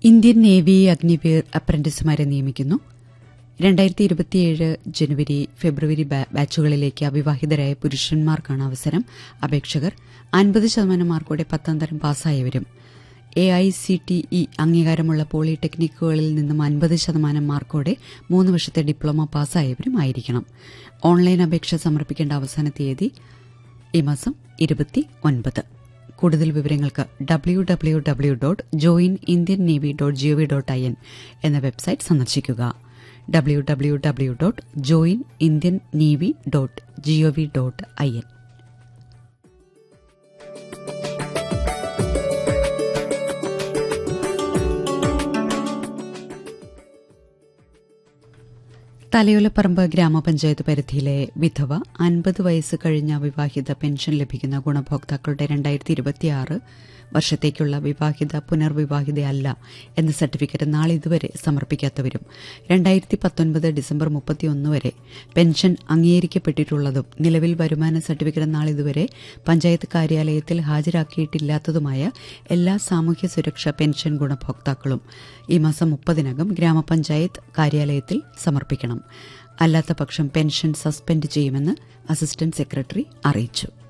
Indian navy Agniveer അപ്രന്റീസുമാരെ നിയമിക്കുന്നു രണ്ടായിരത്തി ഇരുപത്തിയേഴ് ജനുവരി ഫെബ്രുവരി ബാ- ബാച്ചുകളിലേക്ക് അവിവാഹിതരായ പുരുഷന്മാർക്കാണ് അവസരം അപേക്ഷകർ അൻപത് ശതമാനം മാർക്കോടെ പത്താം തരം പാസ്സായവരും A I C T E അംഗീകാരമുള്ള പോളിടെക്നിക്കുകളിൽ നിന്നും അൻപത് ശതമാനം മാർക്കോടെ മൂന്ന് വർഷത്തെ ഡിപ്ലോമ പാസ്സായവരും ആയിരിക്കണം ഓൺലൈൻ അപേക്ഷ സമർപ്പിക്കേണ്ട അവസാന തീയതി ഈ മാസം ഇരുപത്തി ഒൻപത് കൂടുതൽ വിവരങ്ങൾക്ക് W W W dot join Indian navy dot GOV dot I N എന്ന വെബ്സൈറ്റ് സന്ദർശിക്കുക W W W dot join Indian navy dot GOV dot I N Thalayolaparambu ഗ്രാമപഞ്ചായത്ത് പരിധിയിലെ വിധവ അൻപത് വയസ്സ് കഴിഞ്ഞ വിവാഹിത പെൻഷൻ ലഭിക്കുന്ന ഗുണഭോക്താക്കളുടെ രണ്ടായിരത്തി ഇരുപത്തിയാറ് വർഷത്തേക്കുള്ള വിവാഹിത പുനർവിവാഹിതയല്ല എന്ന സർട്ടിഫിക്കറ്റ് നാളെ ഇതുവരെ സമർപ്പിക്കാത്തവരും രണ്ടായിരത്തി പത്തൊൻപത് ഡിസംബർ മുപ്പത്തിയൊന്ന് വരെ പെൻഷൻ അംഗീകരിക്കപ്പെട്ടിട്ടുള്ളതും നിലവിൽ വരുമാന സർട്ടിഫിക്കറ്റ് നാളിതുവരെ പഞ്ചായത്ത് കാര്യാലയത്തിൽ ഹാജരാക്കിയിട്ടില്ലാത്തതുമായ എല്ലാ സാമൂഹ്യ സുരക്ഷാ പെൻഷൻ ഗുണഭോക്താക്കളും ഈ മാസം മുപ്പതിനകം ഗ്രാമപഞ്ചായത്ത് കാര്യാലയത്തിൽ സമർപ്പിക്കണം അല്ലാത്ത പക്ഷം പെൻഷൻ സസ്പെൻഡ് ചെയ്യുമെന്ന് അസിസ്റ്റന്റ് സെക്രട്ടറി അറിയിച്ചു